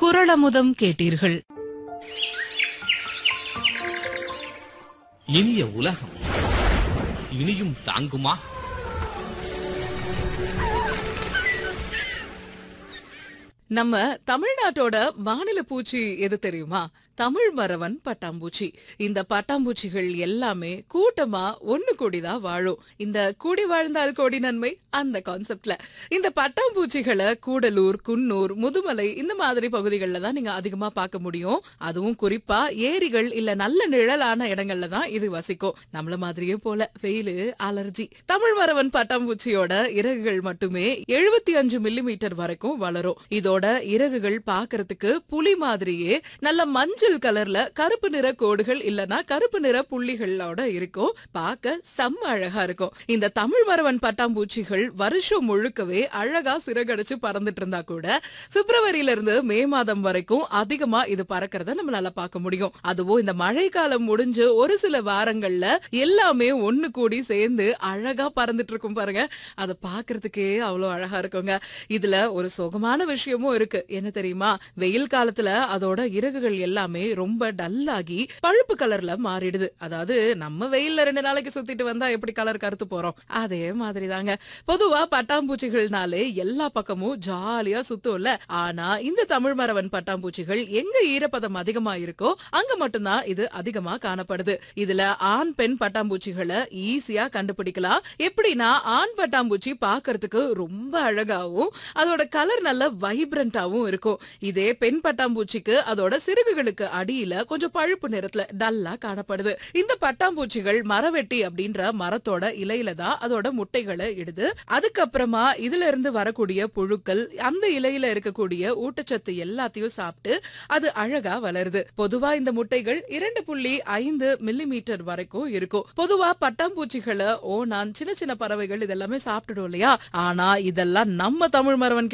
குரளமுதம் கேட்டீர்கள் இனிய உலகம் இனியும் தாங்குமா நம்ம தமிழ்நாட்டோட மாநில பூச்சி எது தெரியுமா தமிழ் மரவன் பட்டாம்பூச்சி இந்த பட்டாம்பூச்சிகள் எல்லாமே கூட்டமா ஒண்ணு கூடிதான் வாழும் இந்த கூடி வாழ்ந்தால் கோடி நன்மை அந்த கான்செப்ட்ல இந்த பட்டாம்பூச்சிகளை கூடலூர் குன்னூர் முதுமலை இந்த மாதிரி பகுதிகளில் தான் நீங்க அதிகமா பார்க்க முடியும் அதுவும் குறிப்பா ஏரிகள் இல்ல நல்ல நிழலான இடங்கள்ல தான் இது வசிக்கும் நம்மள மாதிரியே போல வெயிலு அலர்ஜி தமிழ் மரவன் பட்டாம்பூச்சியோட இறகுகள் மட்டுமே எழுபத்தி அஞ்சு மில்லிமீட்டர் வரைக்கும் வளரும் இதோட இறகுகள் பாக்குறதுக்கு புலி மாதிரியே நல்ல மஞ்சள் கலர்ல கருப்பு நிற கோடுகள் இல்லனா கருப்பு நிற புள்ளிகளோட இருக்கும் பார்க்க செம்ம அழகா இருக்கும் இந்த தமிழ் மரவன் பட்டாம்பூச்சிகள் வருஷம் முழுக்கவே அழகா சிறகடிச்சு பறந்துட்டு இருந்தா கூட பிப்ரவரியில இருந்து மே மாதம் வரைக்கும் அதிகமா இது பறக்கிறத நம்மளால பார்க்க முடியும் அதுவும் இந்த மழைக்காலம் முடிஞ்சு ஒரு சில வாரங்கள்ல எல்லாமே ஒண்ணு கூடி சேர்ந்து அழகா பறந்துட்டு இருக்கும் பாருங்க அதை பாக்குறதுக்கே அவ்வளவு அழகா இருக்குங்க இதுல ஒரு சுகமான விஷயமும் இருக்கு என்ன தெரியுமா வெயில் காலத்துல அதோட இறகுகள் எல்லாமே ரொம்ப டல்லாகி பழுப்பு கலர்ல மாறிடுது அதாவது நம்ம வெயில்ல ரெண்டு நாளைக்கு சுத்திட்டு வந்தா எப்படி கலர் கருத்து போறோம் அதே மாதிரி தாங்க பொதுவா பட்டாம்பூச்சிகள்னாலே எல்லா பக்கமும் ஜாலியா சுத்தும்ல ஆனா இந்த தமிழ் மரவன் பட்டாம்பூச்சிகள் எங்க ஈரப்பதம் அதிகமா இருக்கோ அங்க மட்டும்தான் இது அதிகமா காணப்படுது இதுல ஆண் பெண் பட்டாம்பூச்சிகளை ஈஸியா கண்டுபிடிக்கலாம் எப்படின்னா ஆண் பட்டாம்பூச்சி பார்க்கிறதுக்கு ரொம்ப அழகாவும் அதோட கலர் நல்ல வைப்ரண்டாவும் இருக்கும் இதே பெண் பட்டாம்பூச்சிக்கு அதோட சிறகுகளுக்கு அடியில கொஞ்சம் பழுப்பு நிறத்துல டல்லா காணப்படுது இந்த பட்டாம்பூச்சிகள் மரவெட்டி அப்படின்ற மரத்தோட இலையில தான் அதோட முட்டைகளை இடுது அதுக்கப்புறமா இதுல இருந்து வரக்கூடிய புழுக்கள் அந்த இலையில இருக்கக்கூடிய ஊட்டச்சத்து எல்லாத்தையும் சாப்பிட்டு அது அழகா வளருது பொதுவா இந்த முட்டைகள் இரண்டு புள்ளி ஐந்து மில்லிமீட்டர் வரைக்கும் இருக்கும் பொதுவா பட்டாம்பூச்சிகளை ஓனான் சின்ன சின்ன பறவைகள் இதெல்லாமே சாப்பிட்டுடும் இல்லையா ஆனா இதெல்லாம் நம்ம தமிழ் மரவன்